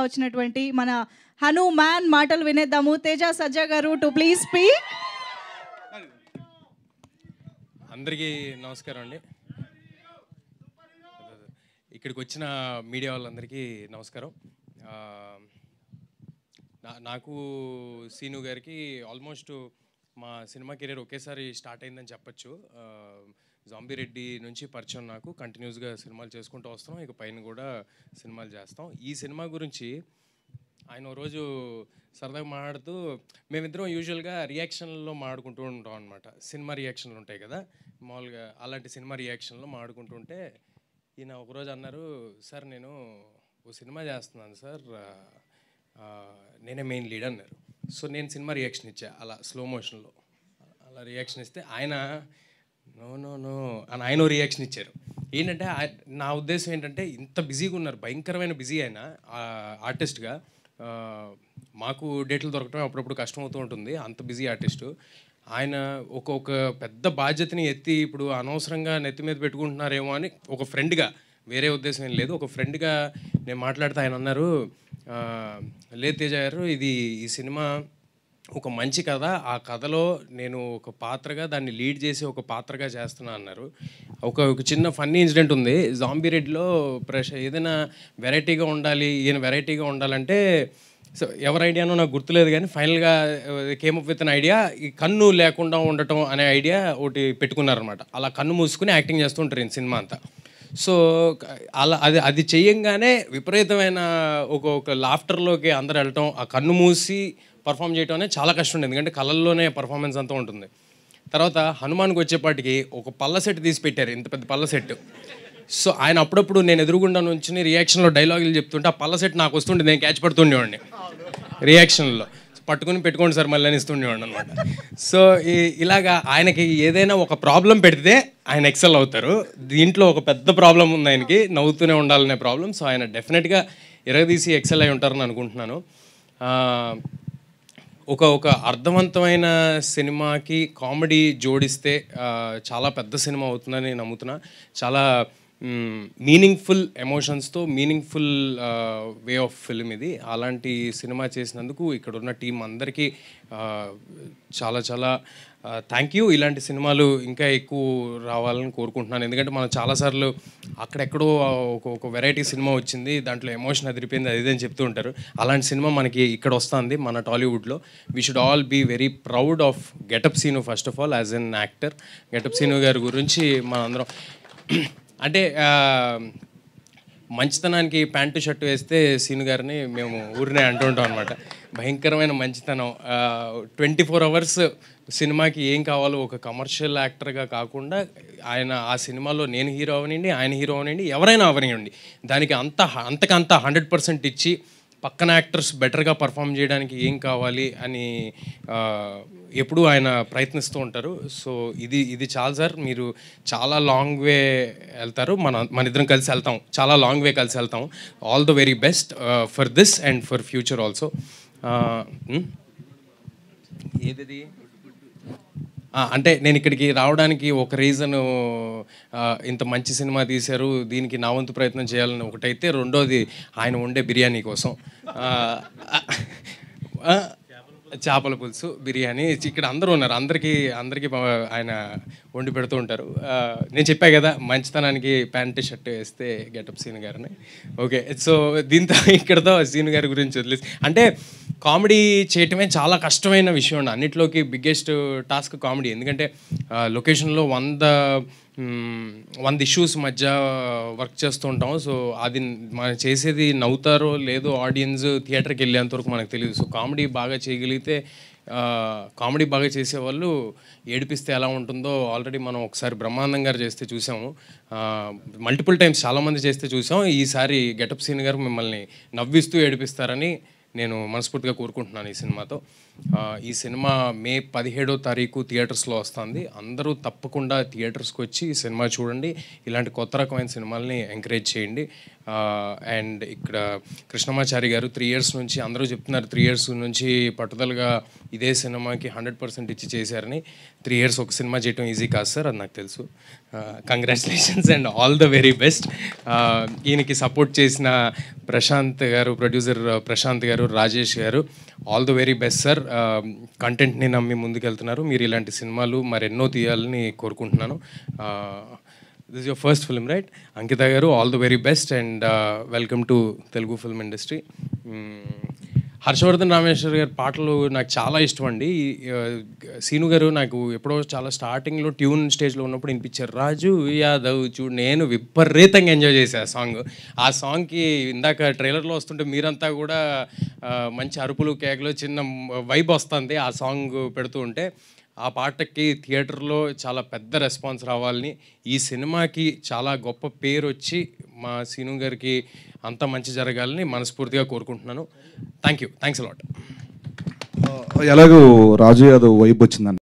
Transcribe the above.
వచ్చినటువంటి మన హను మ్యాన్ మాటలు వినేద్దాము తేజ సజ్జా గారు టు ప్లీజ్ స్పీక్ అందరికీ నమస్కారం అండి ఇక్కడికి వచ్చిన మీడియా వాళ్ళందరికీ నమస్కారం ఆ, నా- నాకు సీను గారికి ఆల్మోస్ట్ మా సినిమా కెరీర్ ఒకేసారి స్టార్ట్ అయిందని చెప్పొచ్చు ఆ, జాంబీ రెడ్డి నుంచి పరిచయం నాకు కంటిన్యూస్గా సినిమాలు చేసుకుంటూ వస్తున్నాం ఇక పైన కూడా సినిమాలు చేస్తాం ఈ సినిమా గురించి ఆయన ఓ రోజు సరదాగా మాట్లాడుతూ మేమిద్దరం యూజువల్గా రియాక్షన్లో మాడుకుంటూ ఉంటాం అనమాట సినిమా రియాక్షన్లు ఉంటాయి కదా మామూలుగా అలాంటి సినిమా రియాక్షన్లో మాడుకుంటుంటే ఈయన ఒకరోజు అన్నారు సార్ నేను ఓ సినిమా చేస్తున్నాను సార్ ఆ, ఆ, నేనే మెయిన్ లీడ్ అన్నారు సో నేను సినిమా రియాక్షన్ ఇచ్చా అలా స్లో మోషన్లో అలా రియాక్షన్ ఇస్తే ఆయన నో నో నో అని ఆయన రియాక్షన్ ఇచ్చారు ఏంటంటే ఆ- నా ఉద్దేశం ఏంటంటే ఇంత బిజీగా ఉన్నారు భయంకరమైన బిజీ ఆయన ఆర్టిస్ట్గా మాకు డేట్లు దొరకడం అప్పుడప్పుడు కష్టం అవుతూ ఉంటుంది అంత బిజీ ఆర్టిస్టు ఆయన ఒక ఒక పెద్ద బాధ్యతని ఎత్తి ఇప్పుడు అనవసరంగా నెత్తి మీద పెట్టుకుంటున్నారేమో అని ఒక ఫ్రెండ్గా వేరే ఉద్దేశం ఏం లేదు ఒక ఫ్రెండ్గా నేను మాట్లాడితే ఆయన అన్నారు "ఆ, లేదు తేజ గారు ఇది ఈ సినిమా ఒక మంచి కథ ఆ కథలో నేను ఒక పాత్రగా దాన్ని లీడ్ చేసి ఒక పాత్రగా చేస్తున్నా అన్నారు ఒక ఒక చిన్న ఫన్నీ ఇన్సిడెంట్ ఉంది జాంబీ రెడ్డిలో ప్రెష ఏదైనా వెరైటీగా ఉండాలి ఈయన వెరైటీగా ఉండాలంటే సో ఎవరి ఐడియానో నాకు గుర్తులేదు కానీ ఫైనల్గా కేమప్ విత్ అన్ ఐడియా ఈ కన్ను లేకుండా ఉండటం అనే ఐడియా ఒకటి పెట్టుకున్నారనమాట అలా కన్ను మూసుకుని యాక్టింగ్ చేస్తూ ఉంటారు ఈ సినిమా అంతా సో క- అలా అది అది చెయ్యంగానే విపరీతమైన ఒక ఒక లాఫ్టర్లోకి అందరు వెళ్ళటం ఆ కన్ను మూసి పర్ఫామ్ చేయటం అనేది చాలా కష్టం ఉంది ఎందుకంటే కళల్లోనే పర్ఫార్మెన్స్ అంతా ఉంటుంది తర్వాత హనుమాన్కి వచ్చేపాటికి ఒక పళ్ళ సెట్ తీసి పెట్టారు ఇంత పెద్ద పళ్ళ సెట్ సో ఆయన అప్పుడప్పుడు నేను ఎదురుగుండా నుంచి రియాక్షన్లో డైలాగులు చెప్తుంటే ఆ పళ్ళ సెట్ నాకు వస్తుండే నేను క్యాచ్ పడుతుండేవాడిని రియాక్షన్లో పట్టుకుని పెట్టుకోండి సార్ మళ్ళీ అని ఇస్తుండేవాడిని అనమాట సో ఈ- ఇలాగా ఆయనకి ఏదైనా ఒక ప్రాబ్లం పెడితే ఆయన ఎక్సెల్ అవుతారు దీంట్లో ఒక పెద్ద ప్రాబ్లం ఉంది ఆయనకి నవ్వుతూనే ఉండాలనే ప్రాబ్లం సో ఆయన డెఫినెట్గా ఎరగదీసి ఎక్సెల్ అయి ఉంటారని అనుకుంటున్నాను ఆ, ఒక ఒక అర్థవంతమైన సినిమాకి కామెడీ జోడిస్తే ఆ, చాలా పెద్ద సినిమా అవుతుందని నమ్ముతున్నా చాలా మీనింగ్ఫుల్ ఎమోషన్స్తో మీనింగ్ఫుల్ వే ఆఫ్ ఫిల్మ్ ఇది అలాంటి సినిమా చేసినందుకు ఇక్కడ ఉన్న టీం అందరికీ ఆ, చాలా చాలా థ్యాంక్ యూ ఇలాంటి సినిమాలు ఇంకా ఎక్కువ రావాలని కోరుకుంటున్నాను ఎందుకంటే మనం చాలాసార్లు అక్కడెక్కడో ఒక ఒక వెరైటీ సినిమా వచ్చింది దాంట్లో ఎమోషన్ అదిరిపోయింది అది ఇది అని చెప్తూ ఉంటారు అలాంటి సినిమా మనకి ఇక్కడ వస్తుంది మన టాలీవుడ్లో we should all be very proud of Getup Seenu first of all as an actor Getup Seenu గారి గురించి మనందరం అంటే ఆ, మంచితనానికి ప్యాంటు షర్ట్ వేస్తే సీను గారిని మేము ఊరినే అంటూ ఉంటాం అనమాట భయంకరమైన మంచితనం ట్వంటీ ఫోర్ అవర్స్ సినిమాకి ఏం కావాలో ఒక కమర్షియల్ యాక్టర్గా కాకుండా ఆయన ఆ సినిమాలో నేను హీరో అవనండి ఆయన హీరో అవనండి ఎవరైనా అవనివ్వండి దానికి అంత అంతకంత హండ్రెడ్ పర్సెంట్ ఇచ్చి పక్కన యాక్టర్స్ బెటర్గా పర్ఫామ్ చేయడానికి ఏం కావాలి అని ఆ, ఎప్పుడూ ఆయన ప్రయత్నిస్తూ ఉంటారు సో ఇది ఇది చాలా సార్ మీరు చాలా లాంగ్ వే వెళ్తారు మన మన ఇద్దరం కలిసి వెళ్తాం చాలా లాంగ్ వే కలిసి వెళ్తాం all the very best for this and for future also ఏది ఆ, అంటే నేను ఇక్కడికి రావడానికి ఒక రీజన్ ఇంత మంచి సినిమా తీశారు దీనికి నా వంతు ప్రయత్నం చేయాలని ఒకటైతే రెండోది ఆయన వండే బిర్యానీ కోసం ఆ, ఆ, చేపల పులుసు బిర్యానీ ఇక్కడ అందరూ ఉన్నారు అందరికీ అందరికీ ప- ఆయన వండి పెడుతూ ఉంటారు ఆ, నేను చెప్పా కదా మంచితనానికి ప్యాంట్ షర్ట్ వేస్తే గెటప్ సీన్ గారిని ఓకే సో దీంతో ఇక్కడతో సీన్ గారి గురించి వదిలేసి అంటే కామెడీ చేయటమే చాలా కష్టమైన విషయం అండి అన్నిట్లోకి బిగ్గెస్ట్ టాస్క్ కామెడీ ఎందుకంటే లొకేషన్లో వంద మ్, వంద ఇష్యూస్ మధ్య వర్క్ చేస్తూ ఉంటాం సో అది మనం చేసేది నవ్వుతారో లేదో ఆడియన్స్ థియేటర్కి వెళ్ళేంత వరకు మనకు తెలియదు సో కామెడీ బాగా చేయగలిగితే కామెడీ బాగా చేసేవాళ్ళు ఏడిపిస్తే ఎలా ఉంటుందో ఆల్రెడీ మనం ఒకసారి బ్రహ్మానందం గారు చేస్తే చూసాము మల్టిపుల్ టైమ్స్ చాలామంది చేస్తే చూసాం ఈసారి గెటప్ సీన్ గారు మిమ్మల్ని నవ్విస్తూ ఏడిపిస్తారని నేను మనస్ఫూర్తిగా కోరుకుంటున్నాను ఈ సినిమాతో ఆ, ఈ సినిమా మే పదిహేడో తారీఖు థియేటర్స్లో వస్తుంది అందరూ తప్పకుండా థియేటర్స్కి వచ్చి ఈ సినిమా చూడండి ఇలాంటి కొత్త రకమైన సినిమాల్ని ఎంకరేజ్ చేయండి అండ్ ఇక్కడ కృష్ణమాచారి గారు త్రీ ఇయర్స్ నుంచి అందరూ చెప్తున్నారు త్రీ ఇయర్స్ నుంచి పట్టుదలగా ఇదే సినిమాకి హండ్రెడ్ పర్సెంట్ ఇచ్చి చేశారని త్రీ ఇయర్స్ ఒక సినిమా చేయటం ఈజీ కాదు సార్ అది నాకు తెలుసు congratulations and all the very best ఈయనకి సపోర్ట్ చేసిన ప్రశాంత్ గారు ప్రొడ్యూసర్ ప్రశాంత్ గారు రాజేష్ గారు all the very best sir కంటెంట్ని నమ్మి ముందుకెళ్తున్నారు మీరు ఇలాంటి సినిమాలు మరెన్నో తీయాలని కోరుకుంటున్నాను this your first film right Ankita గారు all the very best and welcome to Telugu film industry Harshavardhan Rameshwar గారి పాటలు నాకు చాలా ఇష్టం అండి ఆ, సీను గారు నాకు ఎప్పుడో చాలా స్టార్టింగ్లో ట్యూన్ స్టేజ్లో ఉన్నప్పుడు వినిపించారు రాజు యాదవ్ చూడు నేను విపరీతంగా ఎంజాయ్ చేశాను ఆ సాంగ్ ఆ సాంగ్కి ఇందాక ట్రైలర్లో వస్తుంటే మీరంతా కూడా ఆ, మంచి అరుపులు కేకలు చిన్న వైబ్ వస్తుంది ఆ సాంగ్ పెడుతూ ఉంటే ఆ పాటకి థియేటర్లో చాలా పెద్ద రెస్పాన్స్ రావాలని ఈ సినిమాకి చాలా గొప్ప పేరు వచ్చి మా సీను గారికి అంత మంచి జరగాలని మనస్ఫూర్తిగా కోరుకుంటున్నాను థ్యాంక్ యూ థ్యాంక్స్ అలాట్ ఎలాగో రాజు యాదవ్ వైపు వచ్చిందండి